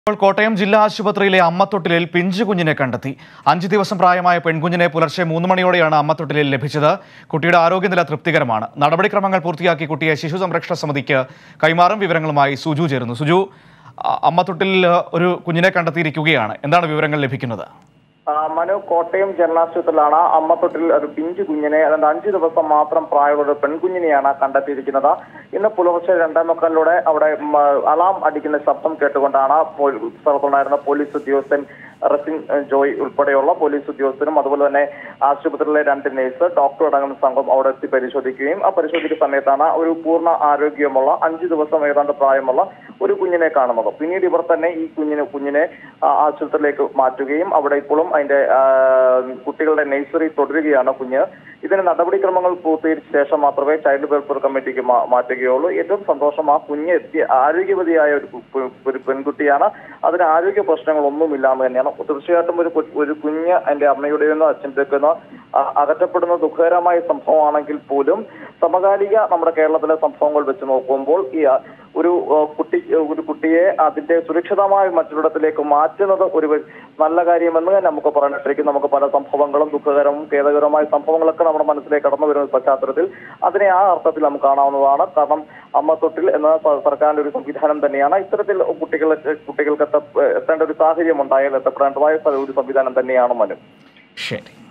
ഇപ്പോൾ കോട്ടയം ജില്ലാ ആശുപത്രിയിലെ അമ്മത്തൊട്ടിലിൽ പിഞ്ചു കുഞ്ഞിനെ കണ്ടെത്തി അഞ്ച് ദിവസം പ്രായമായ പെൺകുഞ്ഞിനെ പുലർച്ചെ മൂന്ന് മണിയോടെയാണ് അമ്മത്തൊട്ടിലിൽ ലഭിച്ചത് കുട്ടിയുടെ ആരോഗ്യനില തൃപ്തികരമാണ് നടപടിക്രമങ്ങൾ പൂർത്തിയാക്കി കുട്ടിയെ ശിശു സംരക്ഷണ സമിതിക്ക് കൈമാറും വിവരങ്ങളുമായി സുജു ചേരുന്നു സുജു അ- അമ്മത്തൊട്ടിലിൽ ഒരു കുഞ്ഞിനെ കണ്ടെത്തിയിരിക്കുകയാണ് എന്താണ് വിവരങ്ങൾ ലഭിക്കുന്നത് ആ, മനു കോട്ടയം ജനലാശുപത്രിയിലാണ് അമ്മത്തൊട്ടിൽ ഒരു പിഞ്ചു കുഞ്ഞിനെ അതായത് അഞ്ചു ദിവസം മാത്രം പ്രായമുള്ള ഒരു പെൺകുഞ്ഞിനെയാണ് കണ്ടെത്തിയിരിക്കുന്നത് ഇന്ന് പുലർച്ചെ രണ്ടേ മുക്കാലിലൂടെ അവിടെ ഉം, അലാം അടിക്കുന്ന ശബ്ദം കേട്ടുകൊണ്ടാണ് പോലീ- സ്ഥലത്തുണ്ടായിരുന്ന പോലീസ് ഉദ്യോഗസ്ഥൻ റസിൻ ഏഹ്, ജോയ് ഉൾപ്പെടെയുള്ള പോലീസ് ഉദ്യോഗസ്ഥരും അതുപോലെ തന്നെ ആശുപത്രിയിലെ രണ്ട് നേഴ്സ് ഡോക്ടർ അടങ്ങുന്ന സംഘം അവിടെ എത്തി പരിശോധിക്കുകയും ആ പരിശോധിക്കുന്ന സമയത്താണ് ഒരു പൂർണ്ണ ആരോഗ്യമുള്ള അഞ്ചു ദിവസം ഏതാണ്ട് പ്രായമുള്ള ഒരു കുഞ്ഞിനെ കാണുന്നത് പിന്നീട് ഇവർ തന്നെ ഈ കുഞ്ഞിനെ കുഞ്ഞിനെ ആ, ആശുപത്രിയിലേക്ക് മാറ്റുകയും അവിടെ ഇപ്പോഴും അതിന്റെ ആ, കുട്ടികളുടെ നഴ്സറി തുടരുകയാണ് കുഞ്ഞ് ഇതിന് നടപടിക്രമങ്ങൾ പൂർത്തീകരിച്ച ശേഷം മാത്രമേ ചൈൽഡ് വെൽഫെയർ കമ്മിറ്റിക്ക് മാ- മാറ്റുകയുള്ളൂ ഏറ്റവും സന്തോഷം ആ കുഞ്ഞ് എത്തിയ ആരോഗ്യവതിയായ ഒരു കു- കു- ഒരു പെൺകുട്ടിയാണ് അതിന് ആരോഗ്യ പ്രശ്നങ്ങളൊന്നുമില്ല എന്ന് തന്നെയാണ് തീർച്ചയായിട്ടും ഒരു കു- ഒരു കുഞ്ഞ് അതിന്റെ അമ്മയുടെയോ അച്ഛൻ്റെയൊക്കെ അകറ്റപ്പെടുന്ന ദുഃഖകരമായ സംഭവമാണെങ്കിൽ പോലും സമകാലിക നമ്മുടെ കേരളത്തിലെ സംഭവങ്ങൾ വെച്ച് നോക്കുമ്പോൾ ഈ ആ, ഒരു ആ, കുട്ടി ഒരു കുട്ടിയെ അതിന്റെ സുരക്ഷിതമായ മറ്റൊരിടത്തിലേക്ക് മാറ്റുന്നത് ഒരു വ- നല്ല കാര്യമെന്ന് തന്നെ നമുക്ക് പറയാനിട്ടിരിക്കും നമുക്ക് പല സംഭവങ്ങളും ദുഃഖകരവും ഖേദകരമായ സംഭവങ്ങളൊക്കെ നമ്മുടെ മനസ്സിലേക്ക് കടന്നു വരുന്ന പശ്ചാത്തലത്തിൽ അതിനെ ആ അർത്ഥത്തിൽ നമുക്ക് കാണാവുന്നതാണ് കാരണം അമ്മ തൊട്ടിൽ എന്ന സ- സർക്കാരിന്റെ ഒരു സംവിധാനം തന്നെയാണ് ഇത്തരത്തിൽ കുട്ടികളെ കുട്ടികൾക്ക് എത്ത എത്തേണ്ട ഒരു സാഹചര്യം ഉണ്ടായാൽ എത്തപ്പെടേണ്ടതായ ഒരു സംവിധാനം തന്നെയാണ് മനു ശരി